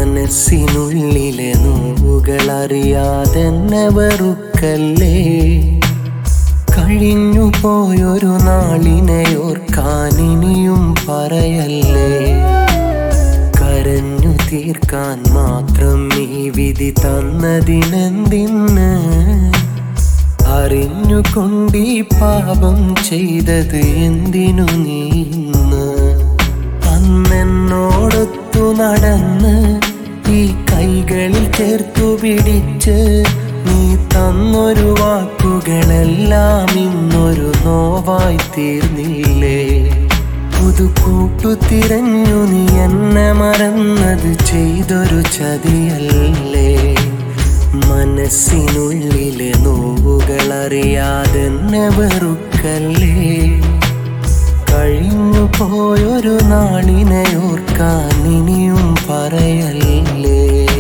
മനസ്സിനുള്ളിലെ നോവുകളറിയാതെന്നെ വെറുക്കല്ലേ കഴിഞ്ഞു പോയൊരു നാളിനെയോർക്കാനിനിയും പറയല്ലേ കരഞ്ഞു തീർക്കാൻ മാത്രം ഈ വിധി തന്നതിനെന്തിന് അറിഞ്ഞുകൊണ്ടീ പാപം ചെയ്തത് എന്തിനു നീ ഇന്ന് അന്നെന്നോടൊത്തു നടന്ന് ഈ കൈകളിൽ ചേർത്തു പിടിച്ച് നീ തന്നൊരു വാക്കുകളെല്ലാം ഇന്നൊരു നോവായി തീർന്നില്ലേ പുതുക്കൂട്ടു തിരഞ്ഞു നീ എന്നെ മറന്നത് ചെയ്തൊരു ചതിയല്ലേ മനസ്സിനുള്ളിലെ നോവുകളറിയാതെന്നെ വെറുക്കല്ലേ കഴിഞ്ഞു പോയൊരു നാളിനെ ഓർക്കാൻ ഇനിയും പറയല്ലേ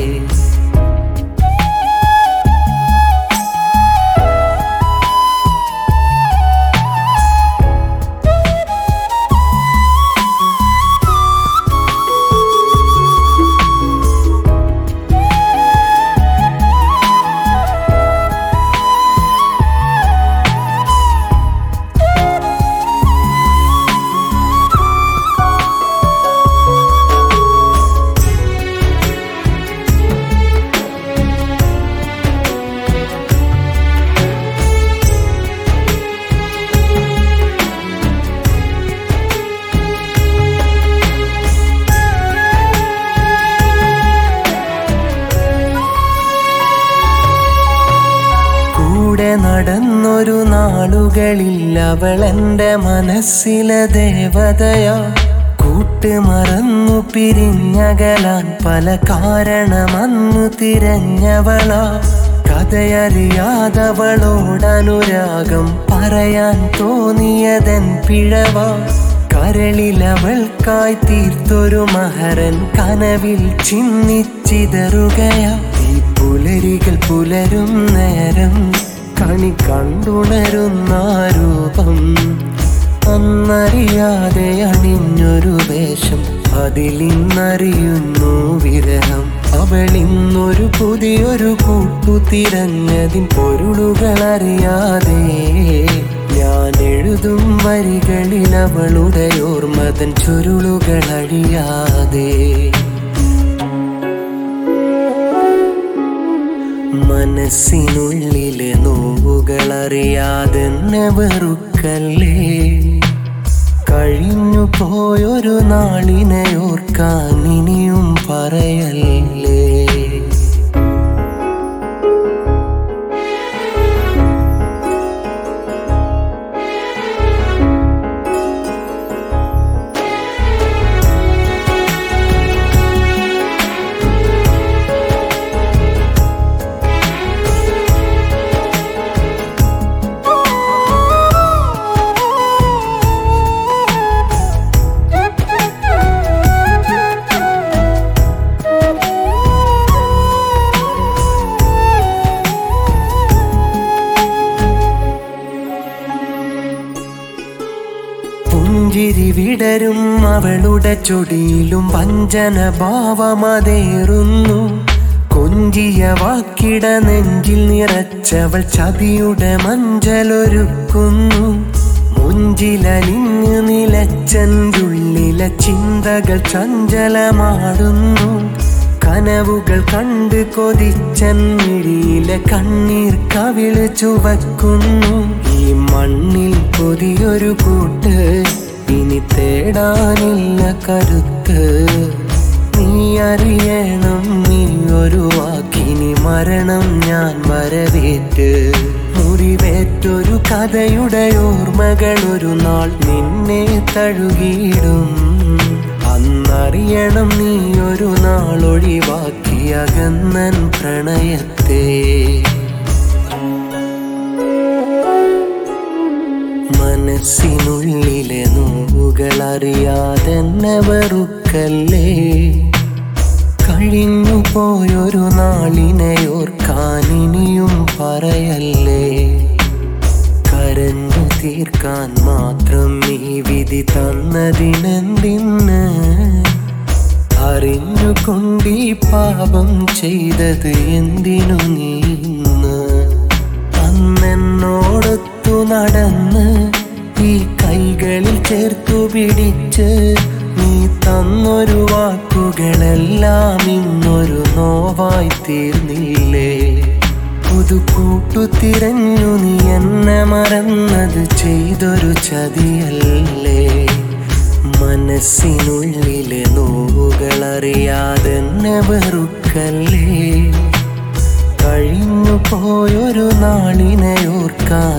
കൂടെ നടന്നൊരു നാളുകളിൽ അവൾ എൻ്റെ മനസ്സിലെ ദേവതയാ കൂട്ട് മറന്നു പിരിഞ്ഞകലാൻ പല കാരണമന്നു തിരഞ്ഞവളാ കഥയറിയാതവളോടനുരാഗം പറയാൻ തോന്നിയതൻ പിഴവാ കരളിലവൾക്കായി തീർത്തൊരു മഹരൻ കനവിൽ ചിന്നിച്ചിതറുകയാ ഈ പുലരികൾ പുലരും നേരം കണി കണ്ടുണരുന്ന രൂപം അന്നറിയാതെ അണിഞ്ഞൊരു വേഷം അതിലിന്നറിയുന്നു വിരഹം അവളിന്നൊരു പുതിയൊരു കൂട്ടു തിരഞ്ഞതിൻ പൊരുളുകളറിയാതെ ഞാൻ എഴുതും വരികളിൽ അവളുടെ ഓർമ്മതൻ ചുരുളുകൾ അഴിയാതെ മനസ്സിനുള്ളിലെ നോവുകളറിയാതെന്നെ വെറുക്കല്ലേ കഴിഞ്ഞു പോയൊരു നാളിനെ ഓർക്കാൻ ഇനിയും പറയല്ലേ പുഞ്ചിരി വിടരും അവളുടെ ചൊടിയിലും വഞ്ചന ഭാവമതേറുന്നു കൊഞ്ചിയ വാക്കിട നെഞ്ചിൽ നിറച്ചവൾ ചതിയുടെ മഞ്ചലൊരുക്കുന്നു മുഞ്ചിലലിഞ്ഞു നിലച്ചൻ്റുള്ളിലെ ചിന്തകൾ ചഞ്ചലമാടുന്നു കനവുകൾ കണ്ട് കൊതിച്ചൻ മിഴിയിലെ കണ്ണീർ കവിള് ചുവക്കുന്നു ഈ മണ്ണിൽ പുതിയൊരു കൂട്ട് ഇനി തേടാനില്ല കരുത്ത് നീ അറിയണം നീ ഒരു വാക്കിനി മരണം ഞാൻ വരവേറ്റ് മുറിവേറ്റൊരു കഥയുടെ ഓർമ്മകൾ ഒരു നാൾ നിന്നെ തഴുകിയിടും അന്നറിയണം നീ ഒരു നാളൊഴിവാക്കി അകന്നൻ പ്രണയത്തെ മനസ്സിനുള്ളിലെ നോവുകളറിയാതെന്നെ വെറുക്കല്ലേ കഴിഞ്ഞു പോയൊരു നാളിനെ ഓർക്കാൻ ഇനിയും പറയല്ലേ കരഞ്ഞു തീർക്കാൻ മാത്രം ഈ വിധി തന്നതിനെന്തിന് അറിഞ്ഞുകൊണ്ടീ പാപം ചെയ്തത് എന്തിനു നീ ഇന്ന് അന്നെന്നോടൊത്തു നടന്ന് ഈ കൈകളിൽ ചേർത്തു പിടിച്ച് നീ തന്നൊരു വാക്കുകളെല്ലാം ഇന്നൊരു നോവായി തീർന്നില്ലേ പുതുകൂട്ടു തിരഞ്ഞു നീ എന്നെ മറന്നത് ചെയ്തൊരു ചതിയല്ലേ മനസ്സിനുള്ളിലെ നോവുകളറിയാതെ എന്നെ വെറുക്കല്ലേ കഴിഞ്ഞു പോയൊരു നാളിനെ ഓർക്കാൻ